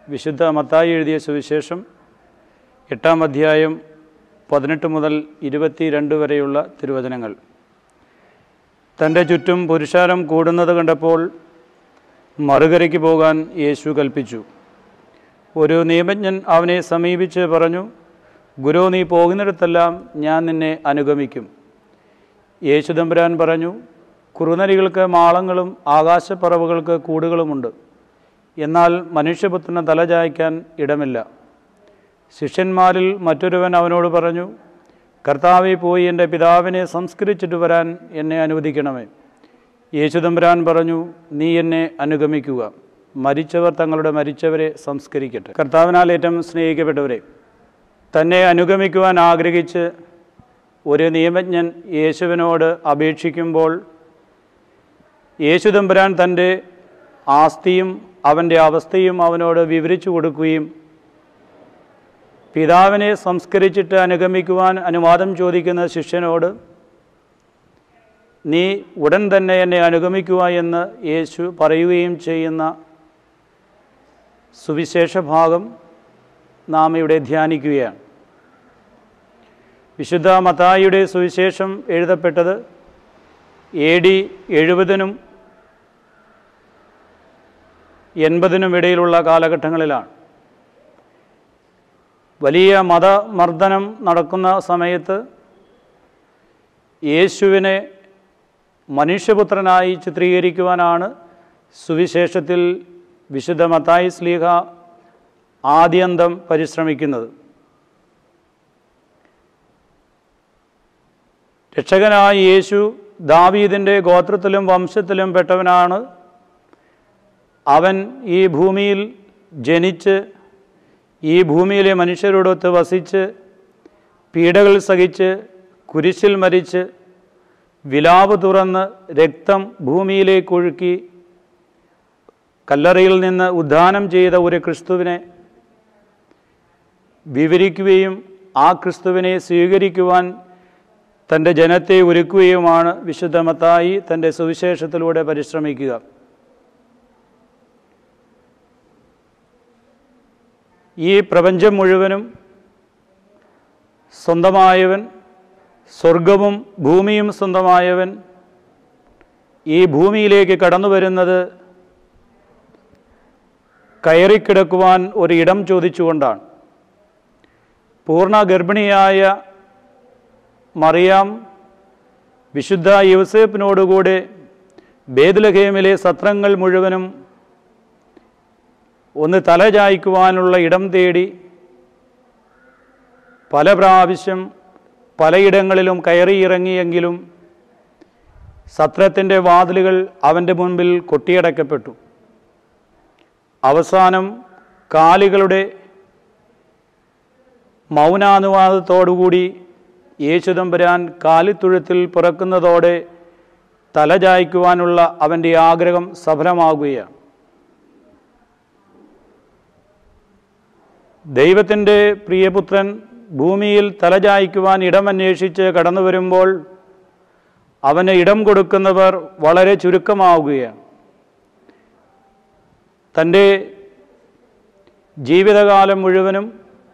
വിശുദ്ധ മത്തായി എഴുതിയ സുവിശേഷം എട്ടാം അധ്യായം പതിനെട്ട് മുതൽ ഇരുപത്തിരണ്ട് വരെയുള്ള തിരുവചനങ്ങൾ തൻ്റെ ചുറ്റും പുരുഷാരം കൂടുന്നത് കണ്ടപ്പോൾ മറുകരയ്ക്ക് പോകാൻ യേശു കൽപ്പിച്ചു ഒരു നിയമജ്ഞൻ അവനെ സമീപിച്ച് പറഞ്ഞു ഗുരു നീ പോകുന്നിടത്തെല്ലാം ഞാൻ നിന്നെ അനുഗമിക്കും യേശുദമ്പുരാൻ പറഞ്ഞു കുറുനരികൾക്ക് മാളങ്ങളും ആകാശപ്പറവുകൾക്ക് കൂടുകളുമുണ്ട് എന്നാൽ മനുഷ്യപുത്രന് തലചായ്ക്കാൻ ഇടമില്ല ശിഷ്യന്മാരിൽ മറ്റൊരുവൻ അവനോട് പറഞ്ഞു കർത്താവെ പോയി എൻ്റെ പിതാവിനെ സംസ്കരിച്ചിട്ട് വരാൻ എന്നെ അനുവദിക്കണമേ യേശുദമ്പുരാൻ പറഞ്ഞു നീ എന്നെ അനുഗമിക്കുക മരിച്ചവർ തങ്ങളുടെ മരിച്ചവരെ സംസ്കരിക്കട്ടെ കർത്താവിനാൽ ഏറ്റവും സ്നേഹിക്കപ്പെട്ടവരെ തന്നെ അനുഗമിക്കുവാൻ ആഗ്രഹിച്ച് ഒരു നിയമജ്ഞൻ യേശുവിനോട് അപേക്ഷിക്കുമ്പോൾ യേശുദമ്പുരാൻ തൻ്റെ ആസ്തിയും അവൻ്റെ അവസ്ഥയും അവനോട് വിവരിച്ചു കൊടുക്കുകയും പിതാവിനെ സംസ്കരിച്ചിട്ട് അനുഗമിക്കുവാൻ അനുവാദം ചോദിക്കുന്ന ശിഷ്യനോട് നീ ഉടൻ തന്നെ എന്നെ അനുഗമിക്കുക എന്ന് യേശു പറയുകയും ചെയ്യുന്ന സുവിശേഷ ഭാഗം നാം ഇവിടെ ധ്യാനിക്കുകയാണ് വിശുദ്ധ മത്തായിയുടെ സുവിശേഷം എഴുതപ്പെട്ടത് എ ഡി എഴുപതിനും എൺപതിനും ഇടയിലുള്ള കാലഘട്ടങ്ങളിലാണ് വലിയ മതമർദ്ദനം നടക്കുന്ന സമയത്ത് യേശുവിനെ മനുഷ്യപുത്രനായി ചിത്രീകരിക്കുവാനാണ് സുവിശേഷത്തിൽ വിശുദ്ധ മത്തായി സ്ലീഹ ആദ്യന്തം പരിശ്രമിക്കുന്നത് രക്ഷകനായ യേശു ദാവീദിൻ്റെ ഗോത്രത്തിലും വംശത്തിലും പെട്ടവനാണ് അവൻ ഈ ഭൂമിയിൽ ജനിച്ച് ഈ ഭൂമിയിലെ മനുഷ്യരോടൊത്ത് വസിച്ച് പീഡകൾ സഹിച്ച് കുരിശിൽ മരിച്ച് വിലാപ് തുറന്ന് രക്തം ഭൂമിയിലേക്ക് ഒഴുക്കി കല്ലറയിൽ നിന്ന് ഉദ്ധാനം ചെയ്ത ഒരു ക്രിസ്തുവിനെ വിവരിക്കുകയും ആ ക്രിസ്തുവിനെ സ്വീകരിക്കുവാൻ തൻ്റെ ജനത്തെ ഒരുക്കുകയുമാണ് വിശുദ്ധമത്തായി തൻ്റെ സുവിശേഷത്തിലൂടെ പരിശ്രമിക്കുക ഈ പ്രപഞ്ചം മുഴുവനും സ്വന്തമായവൻ സ്വർഗവും ഭൂമിയും സ്വന്തമായവൻ ഈ ഭൂമിയിലേക്ക് കടന്നു വരുന്നത് കയറിക്കിടക്കുവാൻ ഒരു ഇടം ചോദിച്ചുകൊണ്ടാണ് പൂർണ്ണ ഗർഭിണിയായ മറിയാം വിശുദ്ധ യൂസേപ്പിനോടുകൂടെ ബേദലഹേമിലെ സത്രങ്ങൾ മുഴുവനും ഒന്ന് തലചായ്ക്കുവാനുള്ള ഇടം തേടി പല പ്രാവശ്യം പലയിടങ്ങളിലും കയറിയിറങ്ങിയെങ്കിലും സത്രത്തിൻ്റെ വാതിലുകൾ അവൻ്റെ മുൻപിൽ കൊട്ടിയടക്കപ്പെട്ടു അവസാനം കാലുകളുടെ മൗനാനുവാദത്തോടുകൂടി യേശുദമ്പുരാൻ കാലിത്തുഴത്തിൽ പിറക്കുന്നതോടെ തലചായ്ക്കുവാനുള്ള അവൻ്റെ ആഗ്രഹം സഫലമാകുകയാണ് ദൈവത്തിൻ്റെ പ്രിയപുത്രൻ ഭൂമിയിൽ തലചായ്ക്കുവാൻ ഇടമന്വേഷിച്ച് കടന്നു വരുമ്പോൾ അവന് ഇടം കൊടുക്കുന്നവർ വളരെ ചുരുക്കമാവുകയാണ് തൻ്റെ ജീവിതകാലം മുഴുവനും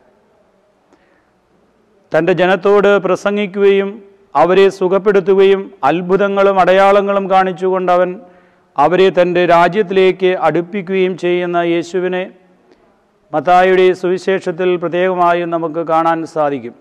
തൻ്റെ ജനത്തോട് പ്രസംഗിക്കുകയും അവരെ സുഖപ്പെടുത്തുകയും അത്ഭുതങ്ങളും അടയാളങ്ങളും കാണിച്ചുകൊണ്ട് അവൻ അവരെ തൻ്റെ രാജ്യത്തിലേക്ക് അടുപ്പിക്കുകയും ചെയ്യുന്ന യേശുവിനെ മത്തായുടെ സുവിശേഷത്തിൽ പ്രത്യേകമായും നമുക്ക് കാണാൻ സാധിക്കും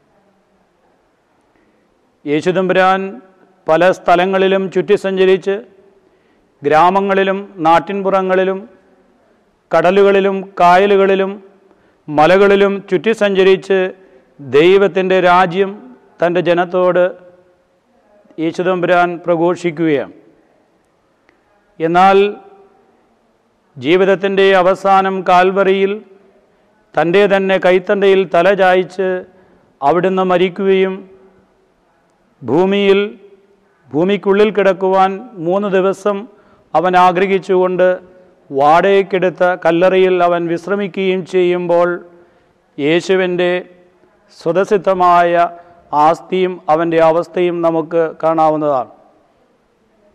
യേശുദമ്പുരാൻ പല സ്ഥലങ്ങളിലും ചുറ്റി സഞ്ചരിച്ച് ഗ്രാമങ്ങളിലും നാട്ടിൻപുറങ്ങളിലും കടലുകളിലും കായലുകളിലും മലകളിലും ചുറ്റി സഞ്ചരിച്ച് ദൈവത്തിൻ്റെ രാജ്യം തൻ്റെ ജനത്തോട് യേശുദമ്പുരാൻ പ്രഘോഷിക്കുകയാണ് എന്നാൽ ജീവിതത്തിൻ്റെ അവസാനം കാൽവറിയിൽ തൻ്റെ തന്നെ കൈത്തണ്ടയിൽ തല ചായ്ച്ച് അവിടുന്ന് മരിക്കുകയും ഭൂമിയിൽ ഭൂമിക്കുള്ളിൽ കിടക്കുവാൻ മൂന്ന് ദിവസം അവൻ ആഗ്രഹിച്ചുകൊണ്ട് വാടകയ്ക്കെടുത്ത കല്ലറയിൽ അവൻ വിശ്രമിക്കുകയും ചെയ്യുമ്പോൾ യേശുവിൻ്റെ സ്വതസിദ്ധമായ ആസ്തിയും അവൻ്റെ അവസ്ഥയും നമുക്ക് കാണാവുന്നതാണ്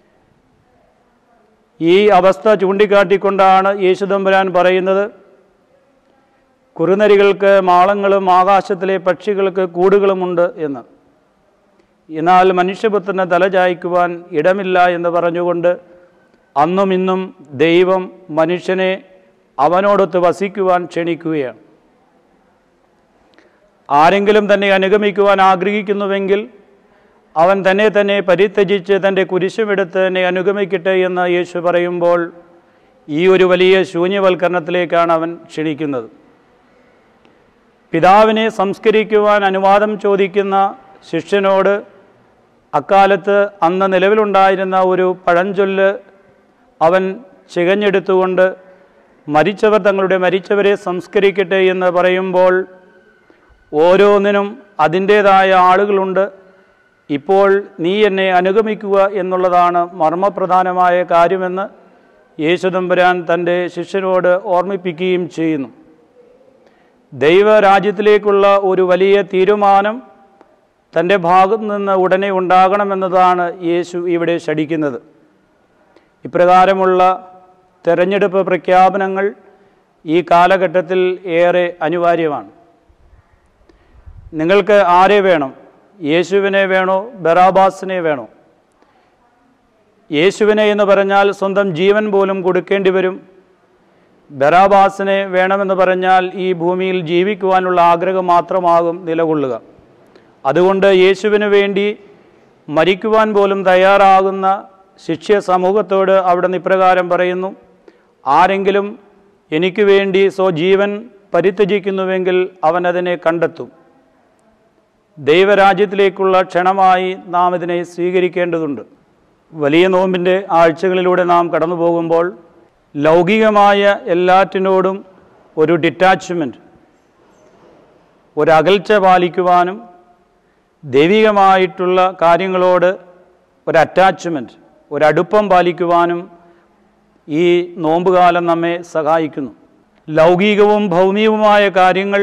ഈ അവസ്ഥ ചൂണ്ടിക്കാട്ടിക്കൊണ്ടാണ് യേശുദമ്പുരാൻ പറയുന്നത് കുറുനരികൾക്ക് മാളങ്ങളും ആകാശത്തിലെ പക്ഷികൾക്ക് കൂടുകളുമുണ്ട് എന്ന് എന്നാൽ മനുഷ്യപുത്രന് തലചായ്ക്കുവാൻ ഇടമില്ല എന്ന് പറഞ്ഞുകൊണ്ട് അന്നും ഇന്നും ദൈവം മനുഷ്യനെ അവനോടൊത്ത് വസിക്കുവാൻ ക്ഷണിക്കുകയാണ് ആരെങ്കിലും തന്നെ അനുഗമിക്കുവാൻ ആഗ്രഹിക്കുന്നുവെങ്കിൽ അവൻ തന്നെ തന്നെ പരിത്യജിച്ച് തൻ്റെ കുരിശുമെടുത്ത് എന്നെ അനുഗമിക്കട്ടെ എന്ന് യേശു പറയുമ്പോൾ ഈ ഒരു വലിയ ശൂന്യവൽക്കരണത്തിലേക്കാണ് അവൻ ക്ഷണിക്കുന്നത് പിതാവിനെ സംസ്കരിക്കുവാൻ അനുവാദം ചോദിക്കുന്ന ശിഷ്യനോട് അക്കാലത്ത് അന്ന് നിലവിലുണ്ടായിരുന്ന ഒരു പഴഞ്ചൊല്ല് അവൻ ചികഞ്ഞെടുത്തുകൊണ്ട് മരിച്ചവർ തങ്ങളുടെ മരിച്ചവരെ സംസ്കരിക്കട്ടെ എന്ന് പറയുമ്പോൾ ഓരോന്നിനും അതിൻ്റേതായ ആളുകളുണ്ട് ഇപ്പോൾ നീ എന്നെ അനുഗമിക്കുക എന്നുള്ളതാണ് മർമ്മപ്രധാനമായ കാര്യമെന്ന് യേശുദമ്പുരാൻ തൻ്റെ ശിഷ്യനോട് ഓർമ്മിപ്പിക്കുകയും ചെയ്യുന്നു ദൈവരാജ്യത്തിലേക്കുള്ള ഒരു വലിയ തീരുമാനം തൻ്റെ ഭാഗത്തു നിന്ന് ഉടനെ ഉണ്ടാകണമെന്നതാണ് യേശു ഇവിടെ ശടിക്കുന്നത് ഇപ്രകാരമുള്ള തെരഞ്ഞെടുപ്പ് പ്രഖ്യാപനങ്ങൾ ഈ കാലഘട്ടത്തിൽ ഏറെ അനിവാര്യമാണ് നിങ്ങൾക്ക് ആരെ വേണം യേശുവിനെ വേണോ ബറാബാസിനെ വേണോ യേശുവിനെ എന്ന് പറഞ്ഞാൽ സ്വന്തം ജീവൻ പോലും കൊടുക്കേണ്ടി വരും ബറാബാസിനെ വേണമെന്ന് പറഞ്ഞാൽ ഈ ഭൂമിയിൽ ജീവിക്കുവാനുള്ള ആഗ്രഹം മാത്രമാകും നിലകൊള്ളുക അതുകൊണ്ട് യേശുവിന് വേണ്ടി മരിക്കുവാൻ പോലും തയ്യാറാകുന്ന ശിഷ്യ സമൂഹത്തോട് അവിടെ നിന്ന് ഇപ്രകാരം പറയുന്നു ആരെങ്കിലും എനിക്ക് വേണ്ടി സ്വജീവൻ പരിത്യജിക്കുന്നുവെങ്കിൽ അവൻ അതിനെ കണ്ടെത്തും ദൈവരാജ്യത്തിലേക്കുള്ള ക്ഷണമായി നാം ഇതിനെ സ്വീകരിക്കേണ്ടതുണ്ട് വലിയ നോമ്പിൻ്റെ ആഴ്ചകളിലൂടെ നാം കടന്നു പോകുമ്പോൾ ലൗകികമായ എല്ലാറ്റിനോടും ഒരു ഡിറ്റാച്ച്മെൻറ്റ് ഒരു അകൽച്ച പാലിക്കുവാനും ദൈവികമായിട്ടുള്ള കാര്യങ്ങളോട് ഒരു അറ്റാച്ച്മെൻറ്റ് ഒരു അടുപ്പം പാലിക്കുവാനും ഈ നോമ്പുകാലം നമ്മെ സഹായിക്കുന്നു ലൗകികവും ഭൗമികവുമായ കാര്യങ്ങൾ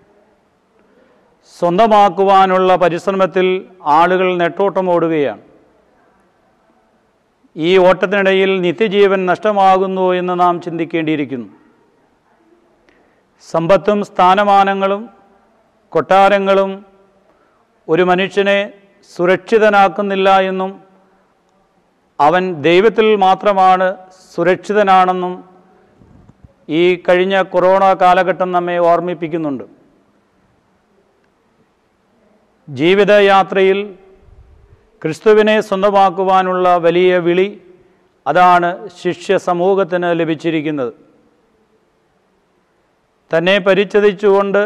സ്വന്തമാക്കുവാനുള്ള പരിശ്രമത്തിൽ ആളുകൾ നെട്ടോട്ടമോടുകയാണ് ഈ ഓട്ടത്തിനിടയിൽ നിത്യജീവൻ നഷ്ടമാകുന്നു എന്ന് നാം ചിന്തിക്കേണ്ടിയിരിക്കുന്നു സമ്പത്തും സ്ഥാനമാനങ്ങളും കൊട്ടാരങ്ങളും ഒരു മനുഷ്യനെ സുരക്ഷിതനാക്കുന്നില്ല എന്നും അവൻ ദൈവത്തിൽ മാത്രമാണ് സുരക്ഷിതനാണെന്നും ഈ കഴിഞ്ഞ കൊറോണ കാലഘട്ടം നമ്മെ ഓർമ്മിപ്പിക്കുന്നുണ്ട് ജീവിതയാത്രയിൽ ക്രിസ്തുവിനെ സ്വന്തമാക്കുവാനുള്ള വലിയ വിളി അതാണ് ശിഷ്യ സമൂഹത്തിന് ലഭിച്ചിരിക്കുന്നത് തന്നെ പരിചരിച്ചുകൊണ്ട്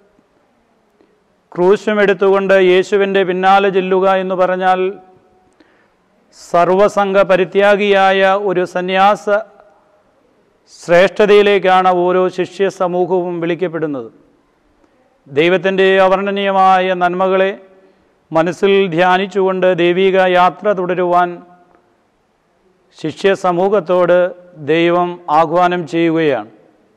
ക്രൂശുമെടുത്തുകൊണ്ട് യേശുവിൻ്റെ പിന്നാലെ ചെല്ലുക എന്ന് പറഞ്ഞാൽ സർവസംഘ പരിത്യാഗിയായ ഒരു സന്യാസ ശ്രേഷ്ഠതയിലേക്കാണ് ഓരോ ശിഷ്യ സമൂഹവും വിളിക്കപ്പെടുന്നത് ദൈവത്തിൻ്റെ അവർണ്ണനീയമായ നന്മകളെ മനസ്സിൽ ധ്യാനിച്ചുകൊണ്ട് ദൈവിക യാത്ര തുടരുവാൻ ശിഷ്യ സമൂഹത്തോട് ദൈവം ആഹ്വാനം ചെയ്യുകയാണ്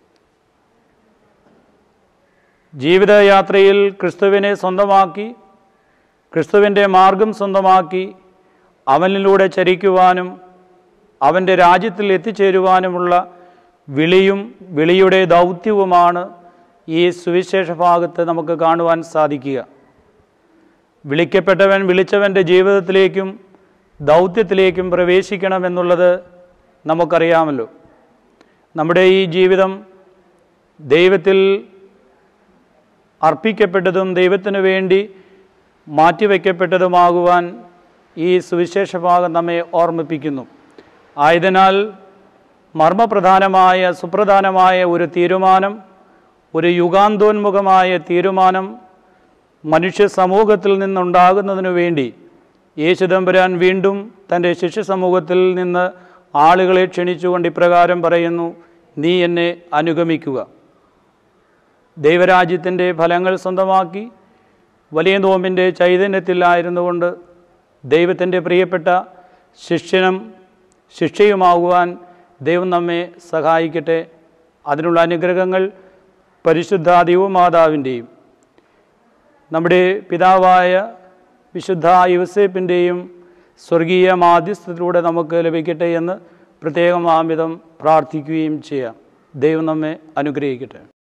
ജീവിതയാത്രയിൽ ക്രിസ്തുവിനെ സ്വന്തമാക്കി ക്രിസ്തുവിൻ്റെ മാർഗം സ്വന്തമാക്കി അവനിലൂടെ ചരിക്കുവാനും അവൻ്റെ രാജ്യത്തിൽ എത്തിച്ചേരുവാനുമുള്ള വിളിയും വിളിയുടെ ദൗത്യവുമാണ് ഈ സുവിശേഷ ഭാഗത്ത് നമുക്ക് കാണുവാൻ സാധിക്കുക വിളിക്കപ്പെട്ടവൻ വിളിച്ചവൻ്റെ ജീവിതത്തിലേക്കും ദൗത്യത്തിലേക്കും പ്രവേശിക്കണമെന്നുള്ളത് നമുക്കറിയാമല്ലോ നമ്മുടെ ഈ ജീവിതം ദൈവത്തിൽ അർപ്പിക്കപ്പെട്ടതും ദൈവത്തിനു വേണ്ടി മാറ്റിവെക്കപ്പെട്ടതുമാകുവാൻ ഈ സുവിശേഷ ഭാഗം നമ്മെ ഓർമ്മിപ്പിക്കുന്നു ആയതിനാൽ മർമ്മപ്രധാനമായ സുപ്രധാനമായ ഒരു തീരുമാനം ഒരു യുഗാന്തോന്മുഖമായ തീരുമാനം മനുഷ്യ സമൂഹത്തിൽ നിന്നുണ്ടാകുന്നതിനു വേണ്ടി യേശുദമ്പുരാൻ വീണ്ടും തൻ്റെ ശിഷ്യ സമൂഹത്തിൽ നിന്ന് ആളുകളെ ക്ഷണിച്ചുകൊണ്ട് ഇപ്രകാരം പറയുന്നു നീ എന്നെ അനുഗമിക്കുക ദൈവരാജ്യത്തിൻ്റെ ഫലങ്ങൾ സ്വന്തമാക്കി വലിയ നോമ്പിൻ്റെ ചൈതന്യത്തിലായിരുന്നുകൊണ്ട് ദൈവത്തിൻ്റെ പ്രിയപ്പെട്ട ശിഷ്യനും ശിക്ഷയുമാകുവാൻ ദൈവം നമ്മെ സഹായിക്കട്ടെ അതിനുള്ള അനുഗ്രഹങ്ങൾ പരിശുദ്ധ ദൈവമാതാവിൻ്റെയും നമ്മുടെ പിതാവായ വിശുദ്ധ യുവസേപ്പിൻ്റെയും സ്വർഗീയ മാധ്യസ്ഥത്തിലൂടെ നമുക്ക് ലഭിക്കട്ടെ എന്ന് പ്രത്യേകം ആമിതം പ്രാർത്ഥിക്കുകയും ചെയ്യാം ദൈവം നമ്മെ അനുഗ്രഹിക്കട്ടെ